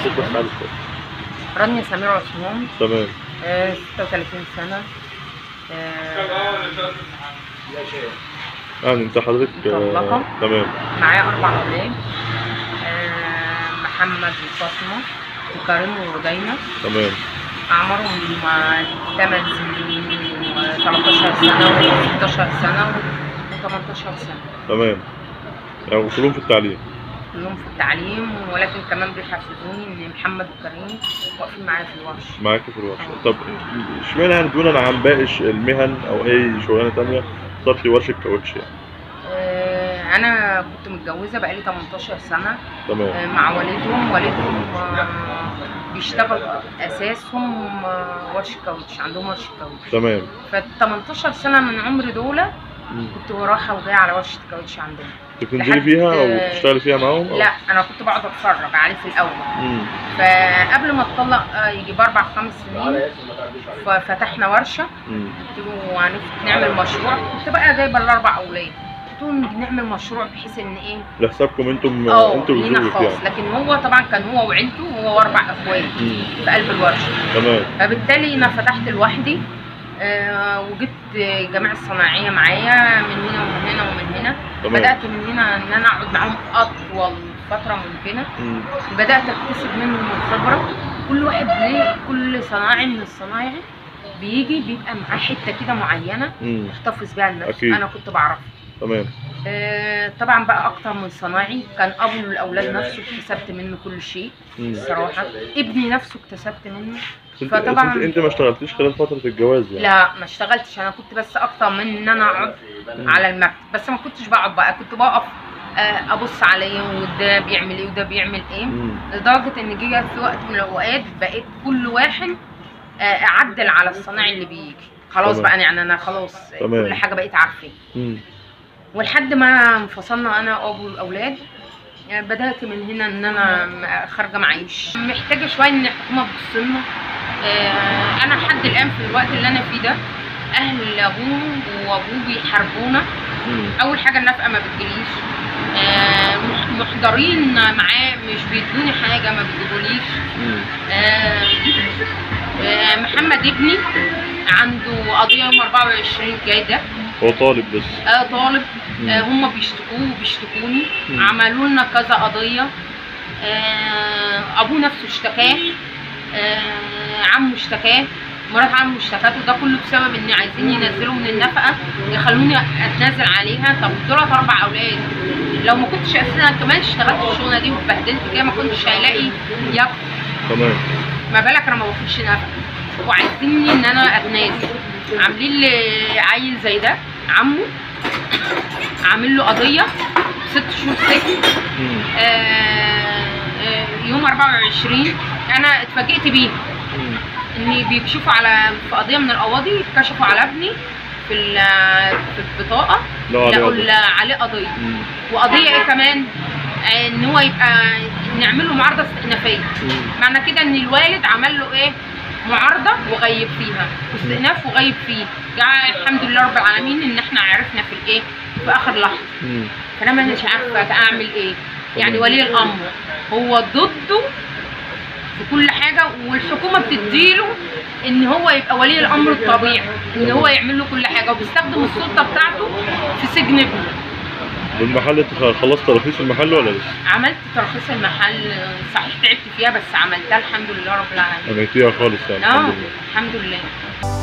نفسك بس على الصوت رانيا سمير عثمان تمام آه، 36 سنة آه، يعني انت حضرتك آه، مطلقة. تمام معايا أربع أولاد آه، محمد وفاطمة وكريم ورجينا تمام أعمارهم 8 سنين و13 سنة و16 سنة و18 سنة تمام يعني وكلهم في التعليم كلهم في التعليم ولكن كمان بيحفزوني إن محمد وكريم واقفين معايا في الورش معاك في الورشة طب اشمعنى يعني دونا عن باقي ش- المهن او اي شغلانه تانية اخترتي ورشه كاوتش يعني آه، أنا كنت متجوزة بقالي 18 سنة تمام آه، مع والدهم والدهم آه، بيشتغل اساسهم آه، ورش كاوتش عندهم ورش كاوتش تمام ف 18 سنه من عمري دول مم. كنت رايحه وجايه على ورشه كاوتش عندهم كنت بتنزلي لحد- فيها او بتشتغلي فيها معاهم أو؟ لا انا كنت بقعد اتفرج عليه في الاول مم. فقبل ما اتطلق آه، يجي باربع خمس سنين ففتحنا ورشه مم. قلت له هنف- نعمل مشروع كنت بقى جايبه الاربع اولاد قلت لهم نعمل مشروع بحيث ان ايه لحسابكم انتم اه انتوا لينا وزوجك خاص يعني لكن هو طبعا كان هو وعيلته هو واربع اخوات مم. في قلب الورشه تمام فبالتالي انا فتحت لوحدي آه، وجبت جماعة الصناعية معايا من هنا ومن هنا ومن هنا تمام بدأت من هنا ان انا اقعد معاهم اطول فترة ممكنة مم. بدأت اكتسب منهم الخبرة كل واحد ليه كل صناعي من الصنايعي بيجي بيبقى معاه حتة كده معينة مم. يحتفظ بيها لنفسه أكيد. انا كنت بعرفها تمام آه، طبعا بقى اكتر من صنايعي كان ابو الاولاد نفسه اكتسبت منه كل شيء مم. الصراحة ابني نفسه اكتسبت منه انت فطبعاً- انت, انت ما اشتغلتيش خلال فتره الجواز يعني لا ما اشتغلتش انا كنت بس اكتر من ان انا اقعد مم. على المكتب بس ما كنتش بقعد بقى كنت بقف آه، ابص عليه وده بيعمل ايه وده بيعمل ايه مم. لدرجه ان جه في وقت من الاوقات بقيت كل واحد آه، اعدل على الصناعي اللي بيجي خلاص تمام. بقى يعني انا خلاص تمام. كل حاجه بقيت عارفه مم. ولحد ما انفصلنا انا وابو الاولاد آه، بدات من هنا ان انا م- خارجه معيش محتاجه شويه ان الحكومه تبص لنا آه، انا لحد الان في الوقت اللي انا فيه ده اهل ابوه وابوه بيحاربونا مم. اول حاجه النفقه ما بتجيليش آه، مح- محضرين معاه مش بيدوني حاجه ما بيجيبوليش مم. آه، آه، محمد ابني عنده قضيه يوم 24 جاي ده هو طالب بس آه، طالب مم. آه، هم بيشتكوه وبيشتكوني مم. عملوا لنا كذا قضيه آه، ابوه نفسه اشتكاه آه، عمه اشتكاه مرات عمه اشتكته ده كله بسبب ان عايزين ينزلوا من النفقه يخلوني اتنازل عليها طب دولت اربع اولاد لو ما كنتش اساسا كمان اشتغلت الشغلانه دي واتبهدلت كده ما كنتش هيلاقي ياكل تمام ما بالك انا ما باخدش نفقه وعايزيني ان انا اتنازل عاملين لي عيل زي ده عمه عامل له قضيه ست شهور سجن مم. آه، آه، يوم 24 انا اتفاجئت بيه مم. ان بيكشفوا على في قضيه من القواضي كشفوا على ابني في ال- في البطاقه لا عليه لقوا قضية. ال- عليه قضيه مم. وقضيه ايه كمان آه، ان هو يبقى نعمل له معارضه استئنافيه مم. معنى كده ان الوالد عمل له ايه معارضه وغيب فيها استئناف وغيب فيه جاء الحمد لله رب العالمين ان احنا عرفنا في الايه في اخر لحظه مم. فانا مش عارفه اعمل ايه يعني تمام. ولي الامر هو ضده في كل حاجه والحكومه بتديله ان هو يبقى ولي الامر الطبيعي ان هو يعمل له كل حاجه وبيستخدم السلطه بتاعته في سجن ابنه والمحل انت خلصت ترخيص المحل ولا لسه؟ عملت ترخيص المحل صحيح تعبت فيها بس عملتها الحمد لله رب العالمين عملتيها خالص يعني اه الحمد لله الحمد لله